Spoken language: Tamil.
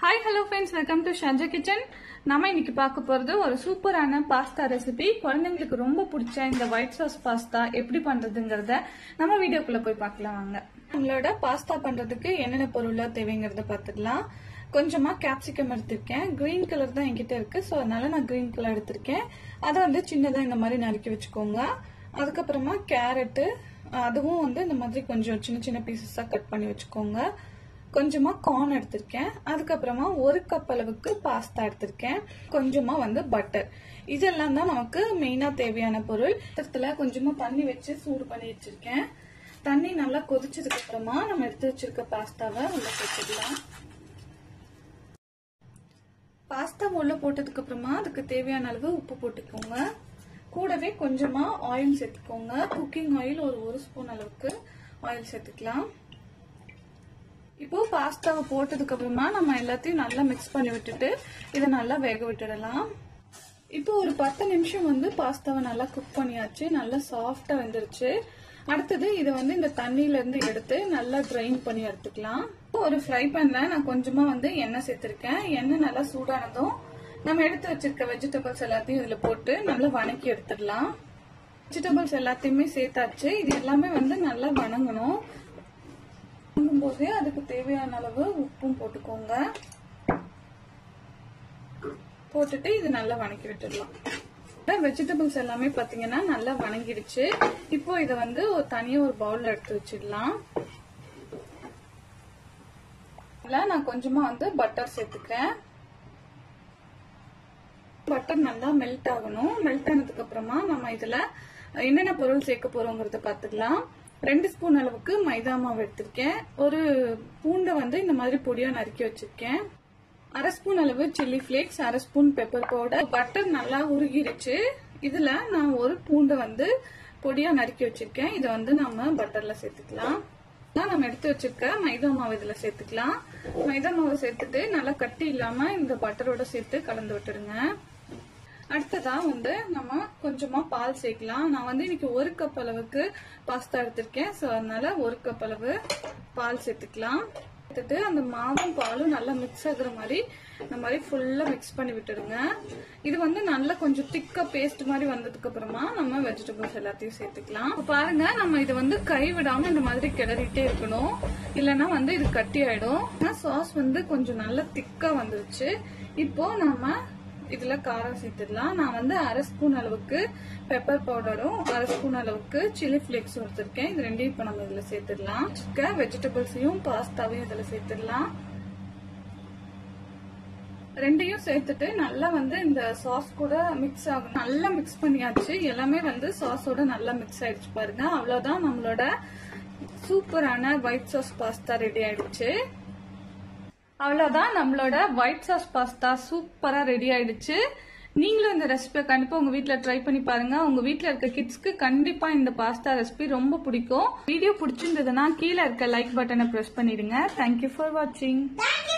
hi hello friends welcome to Shaja kitchen நம்ம இன்னைக்கு பார்க்க போறது ஒரு சூப்பரான பாஸ்தா ரெசிபி குழந்தைங்களுக்கு ரொம்ப பிடிச்ச இந்த ஒயிட் சாஸ் பாஸ்தா எப்படி பண்றதுங்கிறத நம்ம வீடியோக்குள்ள போய் பார்க்கலாம் வாங்க நம்மளோட பாஸ்தா பண்றதுக்கு என்னென்ன பொருள்லாம் தேவைங்கிறத பார்த்துக்கலாம் கொஞ்சமா கேப்சிகம் எடுத்திருக்கேன் கிரீன் கலர் தான் என்கிட்ட இருக்கு ஸோ அதனால நான் கிரீன் கலர் எடுத்திருக்கேன் அதை வந்து சின்னதா இந்த மாதிரி நறுக்கி வச்சுக்கோங்க அதுக்கப்புறமா கேரட்டு அதுவும் வந்து இந்த மாதிரி கொஞ்சம் சின்ன சின்ன பீசஸா கட் பண்ணி வச்சுக்கோங்க கொஞ்சமா கார்ன் எடுத்திருக்கேன் அதுக்கப்புறமா ஒரு கப் அளவுக்கு பாஸ்தா எடுத்திருக்கேன் கொஞ்சமா வந்து பட்டர் இதெல்லாம் தான் நமக்கு மெயினா தேவையான பொருள் இடத்துல கொஞ்சமா தண்ணி வச்சு சூடு பண்ணி வச்சிருக்கேன் தண்ணி நல்லா கொதிச்சதுக்கு அப்புறமா நம்ம எடுத்து வச்சிருக்க பாஸ்தாவை உள்ள சேர்த்துக்கலாம் பாஸ்தா உள்ள போட்டதுக்கு அப்புறமா அதுக்கு தேவையான அளவு உப்பு போட்டுக்கோங்க கூடவே கொஞ்சமா ஆயில் சேர்த்துக்கோங்க குக்கிங் ஆயில் ஒரு ஒரு ஸ்பூன் அளவுக்கு ஆயில் சேர்த்துக்கலாம் இப்போ பாஸ்தாவை போட்டதுக்கு அப்புறமா நம்ம எல்லாத்தையும் நல்லா மிக்ஸ் பண்ணி விட்டுட்டு இதை நல்லா வேக விட்டுடலாம் இப்போ ஒரு பத்து நிமிஷம் வந்து பாஸ்தாவை நல்லா குக் பண்ணியாச்சு நல்லா சாஃப்டா வெந்துருச்சு அடுத்தது இதை வந்து இந்த தண்ணியில இருந்து எடுத்து நல்லா கிரைண்ட் பண்ணி எடுத்துக்கலாம் ஒரு ஃப்ரை பேன்ல நான் கொஞ்சமா வந்து எண்ணெய் சேர்த்திருக்கேன் எண்ணெய் நல்லா சூடானதும் நம்ம எடுத்து வச்சிருக்க வெஜிடபிள்ஸ் எல்லாத்தையும் இதுல போட்டு நல்லா வணக்கி எடுத்துடலாம் வெஜிடபிள்ஸ் எல்லாத்தையுமே சேர்த்தாச்சு இது எல்லாமே வந்து நல்லா வணங்கணும் போது அதுக்கு தேவையான அளவு உப்பும் போட்டுக்கோங்க போட்டுட்டு இது நல்லா வணக்கி விட்டுடலாம் வெஜிடபிள்ஸ் எல்லாமே பாத்தீங்கன்னா நல்லா வணங்கிடுச்சு இப்போ இத வந்து ஒரு தனியா ஒரு பவுல்ல எடுத்து வச்சிடலாம் நான் கொஞ்சமா வந்து பட்டர் சேர்த்துக்கிறேன் பட்டர் நல்லா மெல்ட் ஆகணும் மெல்ட் ஆனதுக்கு அப்புறமா நம்ம இதுல என்னென்ன பொருள் சேர்க்க போறோங்கிறத பாத்துக்கலாம் ரெண்டு ஸ்பூன் அளவுக்கு மைதா மாவு எடுத்திருக்கேன் ஒரு பூண்டை வந்து இந்த மாதிரி பொடியா நறுக்கி வச்சிருக்கேன் அரை ஸ்பூன் அளவு சில்லி ஃபிளேக்ஸ் அரை ஸ்பூன் பெப்பர் பவுடர் பட்டர் நல்லா உருகிருச்சு இதுல நான் ஒரு பூண்டை வந்து பொடியா நறுக்கி வச்சிருக்கேன் இதை வந்து நம்ம பட்டர்ல சேர்த்துக்கலாம் நம்ம எடுத்து வச்சிருக்க மைதா மாவு இதுல சேர்த்துக்கலாம் மைதா மாவு சேர்த்துட்டு நல்லா கட்டி இல்லாம இந்த பட்டரோட சேர்த்து கலந்து விட்டுருங்க அடுத்ததா வந்து நம்ம கொஞ்சமா பால் சேர்க்கலாம் நான் வந்து இன்னைக்கு ஒரு கப் அளவுக்கு பாஸ்தா எடுத்திருக்கேன் ஸோ அதனால ஒரு கப் அளவு பால் சேர்த்துக்கலாம் சேர்த்துட்டு அந்த மாவும் பாலும் நல்லா மிக்ஸ் ஆகுற மாதிரி இந்த மாதிரி ஃபுல்லா மிக்ஸ் பண்ணி விட்டுடுங்க இது வந்து நல்லா கொஞ்சம் திக்கா பேஸ்ட் மாதிரி வந்ததுக்கு அப்புறமா நம்ம வெஜிடபிள்ஸ் எல்லாத்தையும் சேர்த்துக்கலாம் பாருங்க நம்ம இதை வந்து கை விடாம இந்த மாதிரி கிளறிட்டே இருக்கணும் இல்லைன்னா வந்து இது கட்டி ஆயிடும் சாஸ் வந்து கொஞ்சம் நல்லா திக்கா வந்துருச்சு இப்போ நம்ம இதுல காரம் சேர்த்துடலாம் நான் வந்து அரை ஸ்பூன் அளவுக்கு பெப்பர் பவுடரும் அரை ஸ்பூன் அளவுக்கு சில்லி பிளேக்ஸும் எடுத்திருக்கேன் இது ரெண்டையும் இப்ப நம்ம இதுல சேர்த்துடலாம் வெஜிடபிள்ஸையும் பாஸ்தாவையும் இதுல சேர்த்துடலாம் ரெண்டையும் சேர்த்துட்டு நல்லா வந்து இந்த சாஸ் கூட மிக்ஸ் ஆகும் நல்லா மிக்ஸ் பண்ணியாச்சு எல்லாமே வந்து சாஸோட நல்லா மிக்ஸ் ஆயிடுச்சு பாருங்க அவ்வளவுதான் நம்மளோட சூப்பரான ஒயிட் சாஸ் பாஸ்தா ரெடி ஆயிடுச்சு அவ்வளவுதான் நம்மளோட ஒயிட் சாஸ் பாஸ்தா சூப்பரா ரெடி ஆயிடுச்சு நீங்களும் இந்த ரெசிபியை கண்டிப்பா உங்க வீட்ல ட்ரை பண்ணி பாருங்க உங்க வீட்ல இருக்க கிட்ஸ்க்கு கண்டிப்பா இந்த பாஸ்தா ரெசிபி ரொம்ப பிடிக்கும் வீடியோ பிடிச்சிருந்ததுன்னா கீழே இருக்க லைக் பட்டனை பிரஸ் பண்ணிடுங்க தேங்க்யூ ஃபார் வாட்சிங்